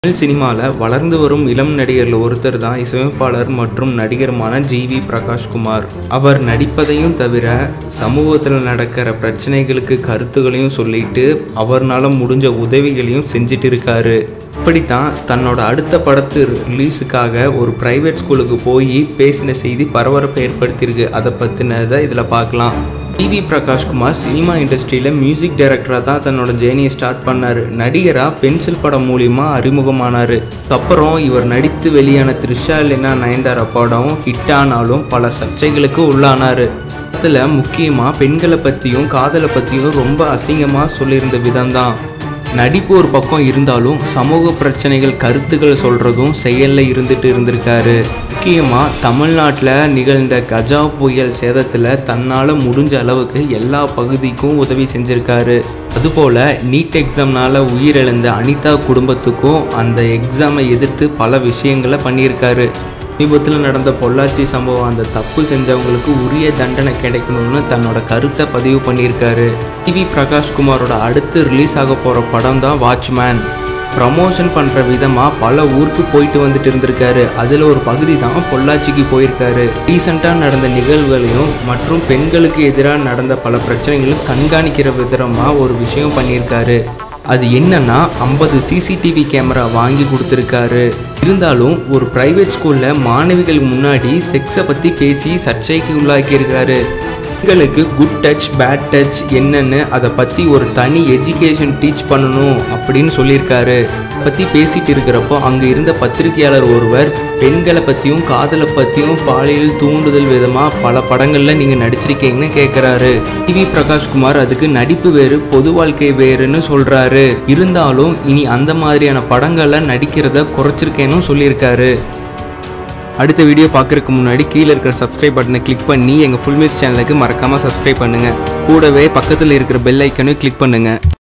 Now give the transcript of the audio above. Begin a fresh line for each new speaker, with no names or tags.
தமிழ் சினிமாவில் வளர்ந்து வரும் இளம் நடிகரில் ஒருத்தர் தான் இசையமைப்பாளர் மற்றும் நடிகருமான ஜி வி பிரகாஷ்குமார் அவர் நடிப்பதையும் தவிர சமூகத்தில் நடக்கிற பிரச்சனைகளுக்கு கருத்துகளையும் சொல்லிட்டு அவர்னால முடிஞ்ச உதவிகளையும் செஞ்சுட்டு இருக்காரு இப்படித்தான் தன்னோட அடுத்த படத்து ரிலீஸுக்காக ஒரு பிரைவேட் ஸ்கூலுக்கு போய் பேசின செய்தி பரபரப்பை ஏற்படுத்தியிருக்கு அதை பற்றினதை இதில் பார்க்கலாம் டிவி பிரகாஷ்குமார் சினிமா இண்டஸ்ட்ரியில் மியூசிக் டைரக்டராக தான் தன்னோட ஜேர்னியை ஸ்டார்ட் பண்ணார் நடிகராக பென்சில் படம் மூலிமா அறிமுகமானார் அப்புறம் இவர் நடித்து வெளியான த்ரிஷா இல்லைனா நயன்தாரா படம் ஹிட் ஆனாலும் பல சர்ச்சைகளுக்கு உள்ளானார் படத்தில் முக்கியமாக பெண்களை பற்றியும் காதலை பற்றியும் ரொம்ப அசிங்கமாக சொல்லியிருந்த விதம்தான் நடிப்பு ஒரு பக்கம் இருந்தாலும் சமூக பிரச்சனைகள் கருத்துக்கள் சொல்கிறதும் செயலில் இருந்துட்டு இருந்திருக்காரு முக்கியமாக தமிழ்நாட்டில் நிகழ்ந்த கஜா புயல் சேதத்தில் தன்னால் முடிஞ்ச அளவுக்கு எல்லா பகுதிக்கும் உதவி செஞ்சுருக்காரு அதுபோல் நீட் எக்ஸாம்னால் உயிரிழந்த அனிதா குடும்பத்துக்கும் அந்த எக்ஸாமை எதிர்த்து பல விஷயங்களை பண்ணியிருக்காரு சமீபத்தில் நடந்த பொள்ளாச்சி சம்பவம் அந்த தப்பு செஞ்சவங்களுக்கு உரிய தண்டனை கிடைக்கணும்னு தன்னோட கருத்தை பதிவு பண்ணியிருக்காரு டிவி பிரகாஷ்குமாரோட அடுத்து ரிலீஸ் ஆக போகிற படம் தான் வாட்ச்மேன் ப்ரமோஷன் பண்ணுற விதமாக பல ஊருக்கு போயிட்டு வந்துட்டு இருந்திருக்காரு அதில் ஒரு பகுதி தான் பொள்ளாச்சிக்கு போயிருக்காரு ரீசெண்டாக நடந்த நிகழ்வுகளையும் மற்றும் பெண்களுக்கு எதிராக நடந்த பல பிரச்சனைகளையும் கண்காணிக்கிற விதமாக ஒரு விஷயம் பண்ணியிருக்காரு அது என்னன்னா ஐம்பது சிசிடிவி கேமரா வாங்கி கொடுத்துருக்காரு இருந்தாலும் ஒரு பிரைவேட் ஸ்கூலில் மாணவிகள் முன்னாடி செக்ஸை பற்றி பேசி சர்ச்சைக்கு உள்ளாக்கியிருக்காரு பெண்களுக்கு குட் டச் பேட் டச் என்னன்னு அதை பற்றி ஒரு தனி எஜுகேஷன் டீச் பண்ணணும் அப்படின்னு சொல்லியிருக்காரு பற்றி பேசிட்டு இருக்கிறப்போ அங்கே இருந்த பத்திரிகையாளர் ஒருவர் பெண்களை பற்றியும் காதலை பற்றியும் பாலியல் தூண்டுதல் விதமாக பல படங்களில் நீங்கள் நடிச்சிருக்கீங்கன்னு கேட்குறாரு டிவி பிரகாஷ்குமார் அதுக்கு நடிப்பு வேறு பொது வாழ்க்கை வேறுன்னு சொல்கிறாரு இருந்தாலும் இனி அந்த மாதிரியான படங்களை நடிக்கிறத குறைச்சிருக்கேன்னு சொல்லியிருக்காரு அடுத்த வீடியோ பார்க்குறதுக்கு முன்னாடி கீழே இருக்கிற சப்ஸ்கிரைப் பட்டனை கிளிக் பண்ணி எங்கள் ஃபுல் மீல்ஸ் சேனலுக்கு மறக்காமல் சப்ஸ்கிரைப் பண்ணுங்கள் கூடவே பக்கத்தில் இருக்கிற பெல் ஐக்கனையும் கிளிக் பண்ணுங்கள்